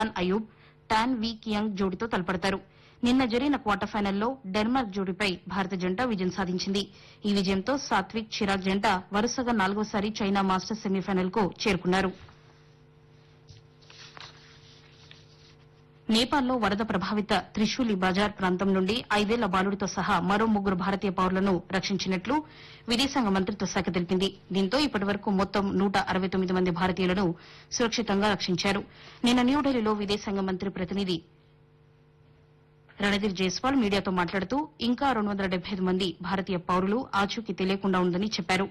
Khan Ayub Tan Wee Kiong జోడీతో తలపడతారు నిన్న జరిగిన క్వార్టర్ ఫైనల్లో డెన్మార్క్ జోడీపై భారత జంట విజయం సాధించింది ఈ విజయంతో సాత్విక్ చిరాగ్ జంట వరుసగా నాలుగోసారి చైనా మాస్టర్స్ సెమీఫైనల్ కు చేరుకున్నారు నేపాల్లో వరద ప్రభావిత త్రిశూలి బజార్ ప్రాంతం నుండి ఐదేళ్ల బాలుడితో సహా మరో ముగ్గురు భారతీయ పౌరులను రక్షించినట్లు విదేశాంగ మంత్రిత్వ శాఖ తెలిపింది దీంతో ఇప్పటివరకు మొత్తం నూట అరవై తొమ్మిది మంది భారతీయులను సురక్షితంగా రక్షించారు నిన్న న్యూఢిల్లీలో విదేశాంగ మంత్రి ప్రతినిధి రణధీర్ జైస్వాల్ మీడియాతో మాట్లాడుతూ ఇంకా రెండు వందల డెబ్బై ఐదు మంది భారతీయ పౌరులు ఆచూకీ తెలియకుండా ఉందని చెప్పారు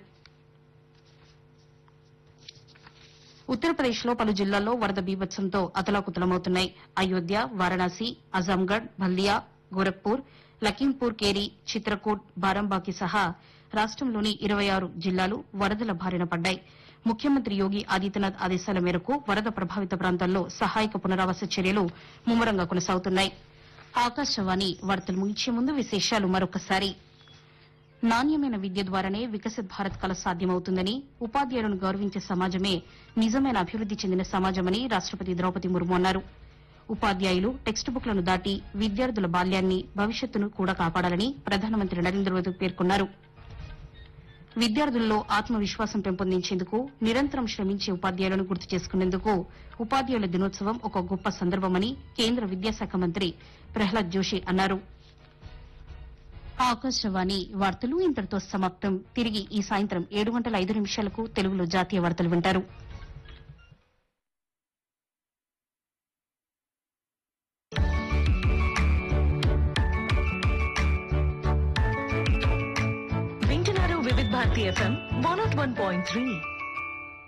ఉత్తరప్రదేశ్ లో పలు జిల్లాల్లో వరద బీభత్సంతో అతలాకుతలమవుతున్నాయి అయోధ్య వారణాసి అజాంగఢ్ బల్దియా గోరఖ్పూర్ లఖీంపూర్ కేరి చిత్రకూట్ బారంబాకి సహా రాష్టంలోని ఇరవై ఆరు జిల్లాలు వరదల బారిన పడ్డాయి ముఖ్యమంత్రి యోగి ఆదిత్యనాథ్ ఆదేశాల మేరకు వరద ప్రభావిత ప్రాంతాల్లో సహాయక పునరావాస చర్యలు ముమ్మరంగా కొనసాగుతున్నాయి ఆకాశవాణి వార్తలు ముగించే ముందు విశేషాలు మరొకసారి నాణ్యమైన విద్య ద్వారానే వికసిత్ భారత్ కల సాధ్యమవుతుందని ఉపాధ్యాయులను గౌరవించే సమాజమే నిజమైన అభివృద్ది చెందిన సమాజమని రాష్టపతి ద్రౌపది ముర్ము అన్నారు ఉపాధ్యాయులు టెక్స్ట్ బుక్లను దాటి విద్యార్థుల బాల్యాన్ని భవిష్యత్తును కూడా కాపాడాలని ప్రధానమంత్రి నరేంద్ర మోదీ పేర్కొన్నారు విద్యార్థుల్లో ఆత్మవిశ్వాసం పెంపొందించేందుకు నిరంతరం శ్రమించే ఉపాధ్యాయులను గుర్తు చేసుకునేందుకు ఉపాధ్యాయుల దినోత్సవం ఒక గొప్ప సందర్భమని కేంద్ర విద్యాశాఖ మంత్రి ప్రహ్లాద్ జోషి అన్నారు ఆకాశవాణి వార్తలు ఇంతటితో సమాప్తం తిరిగి ఈ సాయంత్రం ఏడు గంటల ఐదు నిమిషాలకు తెలుగులో జాతీయ వార్తలు వింటారు వింటున్నారు Vividh Bharati FM one nought one point three